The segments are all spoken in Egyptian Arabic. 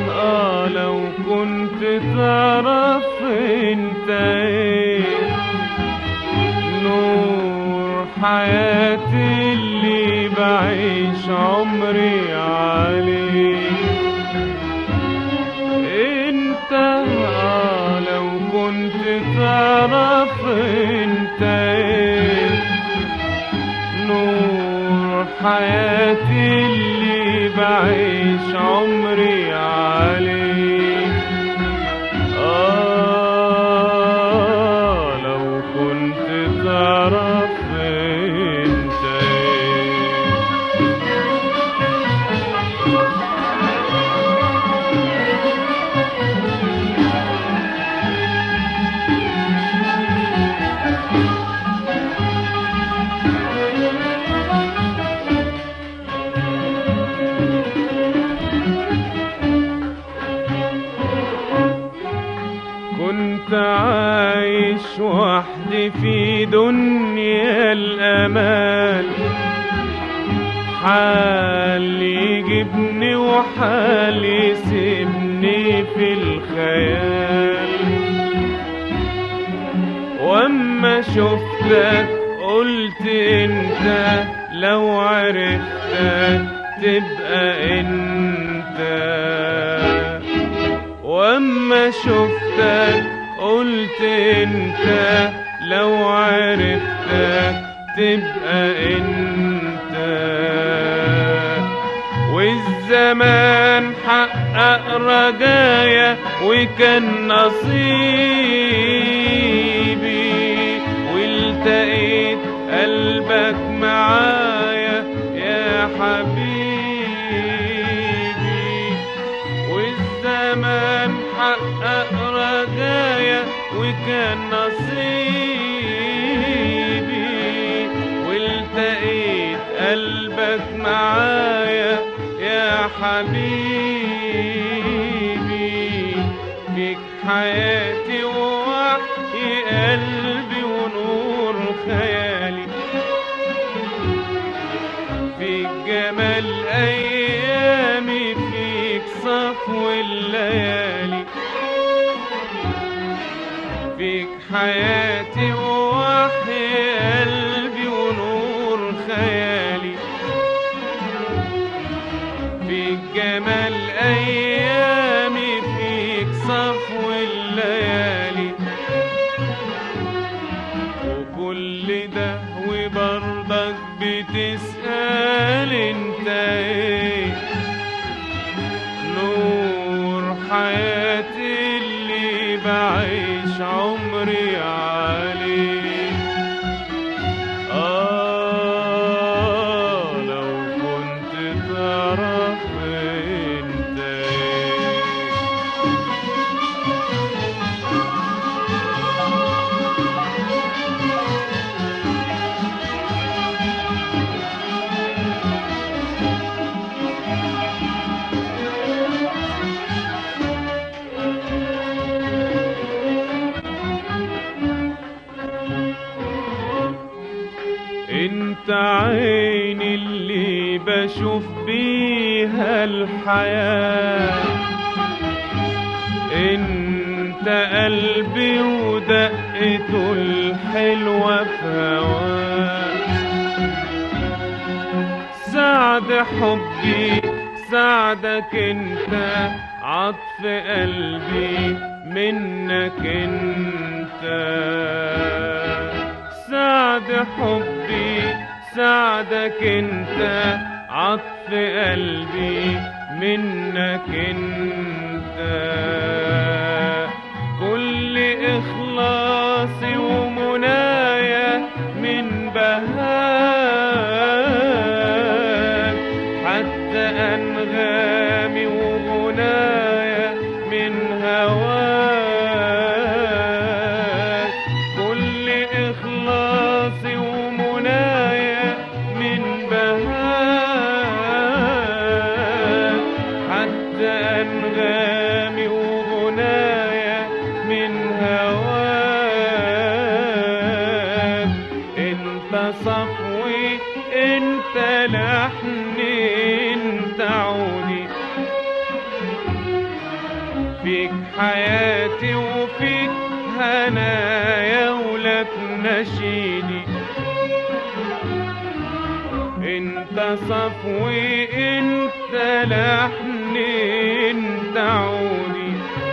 آه لو كنت تعرف انت ايه نور حياتي اللي بعيش عمري عليه انت آه لو كنت تعرف انت ايه نور حياتي اللي بعيش عمري عليه آه لو كنت تعرف انت ايه كنت عايش وحدي في دنيا الأمان حال يجيبني وحال يسيبني في الخيال واما شفتك قلت انت لو عرفتك تبقى انت واما شفتك قلت انت لو عرفتك تبقى انت والزمان حقق رجايا وكان نصيبي والتقيت قلبك معايا يا حبيبي والزمان حقق رجايا وكان نصيبي والتقيت قلبك معايا يا حبيبي فيك حياتي ووحي قلبي ونور خيالي فيك جمال ايامي فيك صفو الليالي فيك حياتي ووحي قلبي ونور خيالي فيك جمال ايامي فيك صفو الليالي وكل ده وبرضك بتسأل انت ايه نور حياتي اللي بعيش عمري عليه آه لو كنت تعرف انت ايه انت عيني اللي بشوف بيها الحياة انت قلبي ودقته الحلوة في هواك سعد حبي سعدك انت عطف قلبي منك انت سعد حبي سعدك انت عطف قلبي منك انت كل اخلاصي ومنايا من بهاك حتى انغامي وغنايا من هواك كل اخلاصي ومنايا من بهاك حتى انغامي وغنايا من هواك انت صفوي انت لحني انت عودي فيك حياتي وفيك هنايا ولك نشيدي انت صفوي انت لحني انت عودي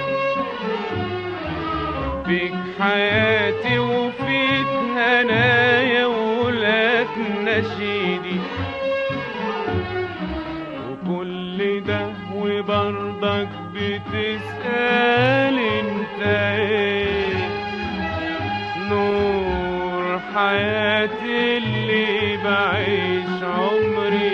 فيك حياتي وفيك هنايا ولك نشيدي وكل ده وبرضك بتسأل انت ايه نور حياتي اللي بعيش عمري